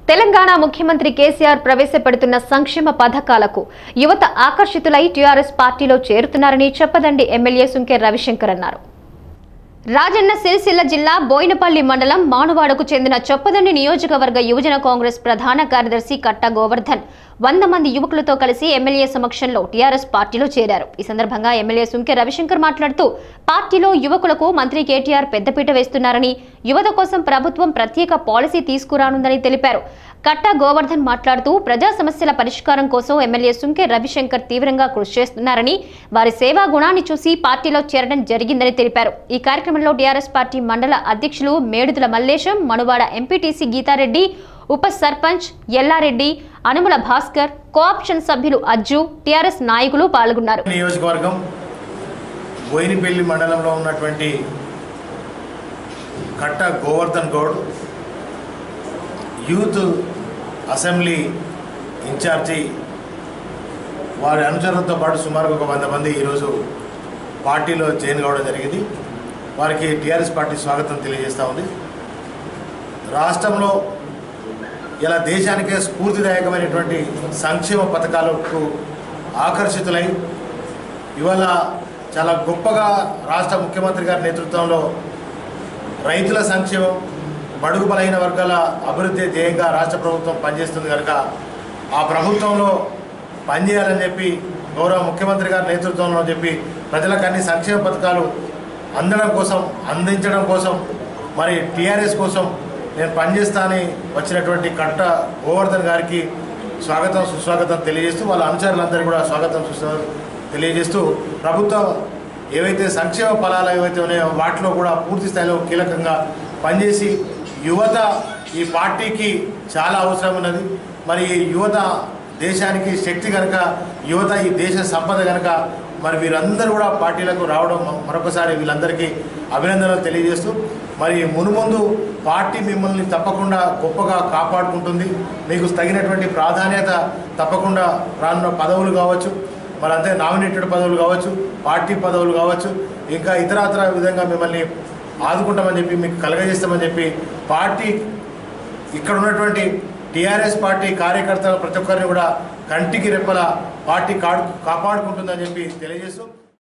తెలంగాణ ముఖ్యమంత్రి కేసీఆర్ ప్రవేశపెడుతున్న సంక్షేమ పథకాలకు యువత ఆకర్షితులై టీఆర్ఎస్ పార్టీలో చేరుతున్నారని చెప్పదండి ఎమ్మెల్యే సుంకె రవిశంకర్ అన్నారు రాజన్న సిరిసిల్ల జిల్లా బోయినపల్లి మండలం మానువాడకు చెందిన చొప్పదండి నియోజకవర్గ యువజన కాంగ్రెస్ ప్రధాన కార్యదర్శి కట్ట గోవర్ధన్ వంద మంది యువకులతో కలిసి ఎమ్మెల్యే సమక్షంలో టీఆర్ఎస్ పార్టీలో చేరారు ఈ సందర్భంగా ఎమ్మెల్యే సుంకె రవిశంకర్ మాట్లాడుతూ పార్టీలో యువకులకు మంత్రి కేటీఆర్ పెద్దపీట వేస్తున్నారని యువత కోసం ప్రభుత్వం ప్రత్యేక పాలసీ తీసుకురానుందని తెలిపారు కట్ట గోవర్ధన్ మాట్లాడుతూ ప్రజా సమస్యల పరిష్కారం కోసం ఎమ్మెల్యే సుంకె రవిశంకర్ తీవ్రంగా కృషి చేస్తున్నారని వారి సేవా గుణాన్ని చూసి పార్టీలో చేరడం జరిగిందని తెలిపారు ఈ కార్యక్రమంలో టీఆర్ఎస్ పార్టీ మండల అధ్యక్షులు మేడుదుల మల్లేశం మనువాడ ఎంపీటీసీ గీతారెడ్డి ఉప సర్పంచ్ ఎల్లారెడ్డి అనుముల భాస్కర్ కోఆప్షన్ సభ్యులు అజ్జు టీఆర్ఎస్ నాయకులు పాల్గొన్నారు నియోజకవర్గం బోయినపల్లి మండలంలో ఉన్నటువంటి Katta Govardhan Goud youth assembly incharge వారి అనుచరులతో పాటు సుమారు ఒక వంద మంది ఈరోజు పార్టీలో జాయిన్ కావడం జరిగింది వారికి టీఆర్ఎస్ పార్టీ స్వాగతం తెలియజేస్తూ ఉంది రాష్ట్రంలో ఇలా దేశానికే స్ఫూర్తిదాయకమైనటువంటి సంక్షేమ పథకాలకు ఆకర్షితులై ఇవాళ చాలా గొప్పగా రాష్ట్ర ముఖ్యమంత్రి గారి నేతృత్వంలో రైతుల సంక్షేమం బడుగు బలహీన వర్గాల అభివృద్ధి ధ్యేయంగా రాష్ట్ర ప్రభుత్వం పనిచేస్తుంది కనుక ఆ ప్రభుత్వంలో పనిచేయాలని చెప్పి గౌరవ ముఖ్యమంత్రి గారి నేతృత్వంలో చెప్పి ప్రజలకు అన్ని సంక్షేమ పథకాలు అందడం కోసం అందించడం కోసం మరి టీఆర్ఎస్ కోసం నేను పనిచేస్తానని వచ్చినటువంటి కట్ట గోవర్ధన్ గారికి స్వాగతం సుస్వాగతం తెలియజేస్తూ వాళ్ళ అనుచరులందరికీ కూడా స్వాగతం సుస్వాగతం తెలియజేస్తూ ప్రభుత్వం ఏవైతే సంక్షేమ ఫలాలు ఏవైతే ఉన్నాయో వాటిలో కూడా పూర్తి స్థాయిలో కీలకంగా పనిచేసి యువత ఈ పార్టీకి చాలా అవసరం ఉన్నది మరి ఈ యువత దేశానికి శక్తి కనుక యువత ఈ దేశ సంపద కనుక మరి వీరందరూ కూడా పార్టీలకు రావడం మరొకసారి వీళ్ళందరికీ అభినందనలు తెలియజేస్తూ మరి మునుముందు పార్టీ మిమ్మల్ని తప్పకుండా గొప్పగా కాపాడుకుంటుంది మీకు తగినటువంటి ప్రాధాన్యత తప్పకుండా రానున్న పదవులు కావచ్చు మరి అంతే నామినేటెడ్ పదవులు కావచ్చు పార్టీ పదవులు కావచ్చు ఇంకా ఇతరత్ర విధంగా మిమ్మల్ని ఆదుకుంటామని చెప్పి మీకు కలగజేస్తామని చెప్పి పార్టీ ఇక్కడ ఉన్నటువంటి టీఆర్ఎస్ పార్టీ కార్యకర్తలు ప్రతి ఒక్కరిని కూడా కంటికి రెప్పల పార్టీ కాడు కాపాడుకుంటుందని చెప్పి తెలియజేస్తూ